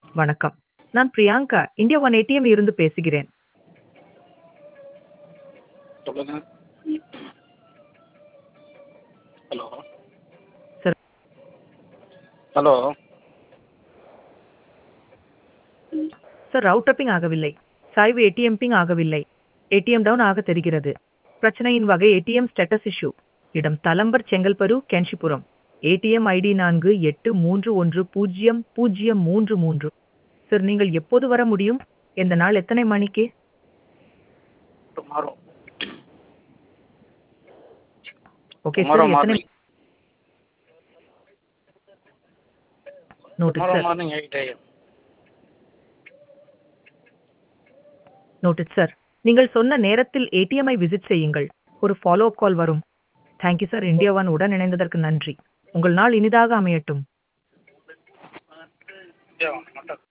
வணக்கம். நான் Priyanka, India one ATM இருந்து பேசுகிறேன். சொல்லுங்க. Hello. Sir. Hello. Sir router ping ஆகவில்லை. சாய்வு ஏடிஎம் பிங் ஆகவில்லை. ஏடிஎம் டவுன் ஆக தெரிகிறது. பிரச்சனையின் வகை ஏடிஎம் ஸ்டேட்டஸ் இஷ்யூ. இடம் தலம்பர் செங்கல்பரு கேஞ்சிபுரம். ஏடிஎம் ஐடி நான்கு எட்டு மூன்று ஒன்று பூஜ்ஜியம் பூஜ்ஜியம் மூன்று மூன்று. சார் நீங்கள் எப்போது வர முடியும்? எந்த நாள் எத்தனை மணிக்கு? டுமாரோ. ஓகே டுமாரோ சார் எத்தனை morning. Noted tomorrow sir. Morning 8 AM. Noted sir. நீங்கள் சொன்ன நேரத்தில் ஏடிஎம்ஐ விசிட் செய்யுங்கள். ஒரு ஃபாலோ அப் கால் வரும். Thank you sir India one உடன் இணைந்ததற்கு நன்றி. உங்கள் நாள் இனிதாக அமையட்டும். இந்தியா மட்டும்